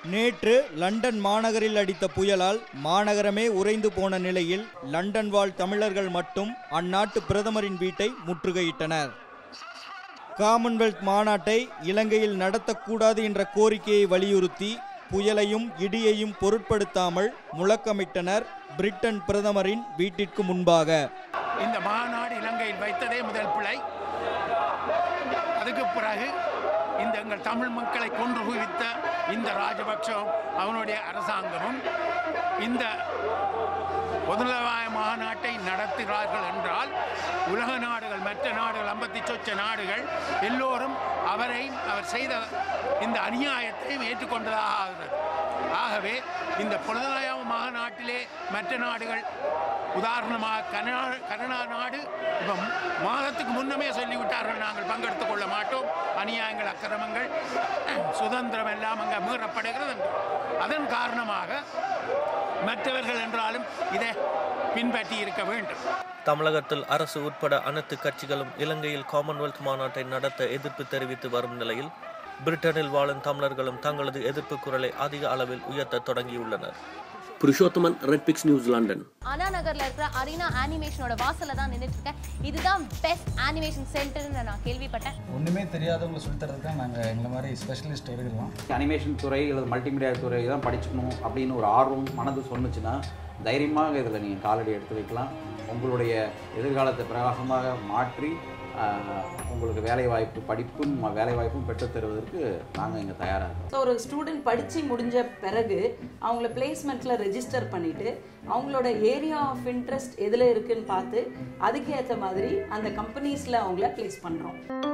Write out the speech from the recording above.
நேற்று லண்டன் மாநகரில் அடித்த புயலால் மாநகரமே உறைந்து போன நிலையில் லண்டன் வாழ் தமிழர்கள் மட்டும் அந்நாட்டு பிரதமரின் வீட்டை முற்றுகையிட்டனர் காமன்வெல்த் மாநாட்டை இலங்கையில் நடத்தக்கூடாது என்ற கோரிக்கையை வலியுறுத்தி புயலையும் இடியையும் பொருட்படுத்தாமல் முழக்கமிட்டனர் பிரிட்டன் பிரதமரின் வீட்டிற்கு முன்பாக இந்த மாநாடு இலங்கையில் வைத்ததே முதல் பிழை அதுக்கு பிறகு இந்த எங்கள் தமிழ் மக்களை கொன்று குவித்த இந்த ராஜபக்சவும் அவனுடைய அரசாங்கமும் இந்த பொதுநலவாய மாநாட்டை நடத்துகிறார்கள் என்றால் உலக நாடுகள் மற்ற நாடுகள் ஐம்பத்தி சொச்ச நாடுகள் எல்லோரும் அவரை அவர் செய்த இந்த அநியாயத்தையும் ஏற்றுக்கொண்டதாக ஆகிறது ஆகவே இந்த பொதுநலவாய மாநாட்டிலே மற்ற நாடுகள் உதாரணமாக கனடா கனடா நாடு இப்போ மாதத்துக்கு முன்னமே சொல்லிவிட்டார்கள் நாங்கள் பங்கெடுத்துக் கொள்ள மாட்டோம் அநியாயங்கள் அக்கிரமங்கள் சுதந்திரம் எல்லாம் அங்கே மீறப்படுகிறது என்று அதன் காரணமாக மற்றவர்கள் என்றாலும் இதை பின்பற்றி இருக்க வேண்டும் தமிழகத்தில் அரசு உட்பட அனைத்து கட்சிகளும் இலங்கையில் காமன்வெல்த் மாநாட்டை நடத்த எதிர்ப்பு தெரிவித்து வரும் நிலையில் பிரிட்டனில் வாழும் தமிழர்களும் தங்களது எதிர்ப்பு குரலை அதிக அளவில் உயர்த்த தொடங்கியுள்ளனர் Purushothaman red pix news London Anna நகர்ல இருக்கிற அரினா அனிமேஷனோட வாசல்ல தான் நின்றுட்டு இருக்கேன் இதுதான் பெஸ்ட் அனிமேஷன் சென்டர்னு நான் கேள்விப்பட்டேன் ஒன்றுமே தெரியாதவங்களை சொல்லி தரதுக்கு தான் நாங்கள் எங்களை மாதிரி ஸ்பெஷலிஸ்ட் எடுக்கிறோம் அனிமேஷன் துறை அல்லது மல்டிமீடியா துறை தான் படிச்சுக்கணும் அப்படின்னு ஒரு ஆர்வம் மனது சொன்னுச்சுன்னா தைரியமாக இதில் நீங்கள் காலடி எடுத்து வைக்கலாம் உங்களுடைய எதிர்காலத்தை பிரகாசமாக மாற்றி ஆஹ், உங்களுக்கு வேலைவாய்ப்பு படிப்பும் வேலைவாய்ப்பும் பெற்றுத் தருவதற்கு நாங்கள் இங்கே தயாராக இருக்கோம் ஸோ ஒரு ஸ்டூடெண்ட் படித்து முடிஞ்ச பிறகு அவங்கள பிளேஸ்மெண்ட்டில் ரெஜிஸ்டர் பண்ணிவிட்டு அவங்களோட ஏரியா ஆஃப் இன்ட்ரெஸ்ட் எதில் இருக்குன்னு பார்த்து அதுக்கேற்ற மாதிரி அந்த கம்பெனிஸில் அவங்கள ப்ளேஸ் பண்ணுறோம்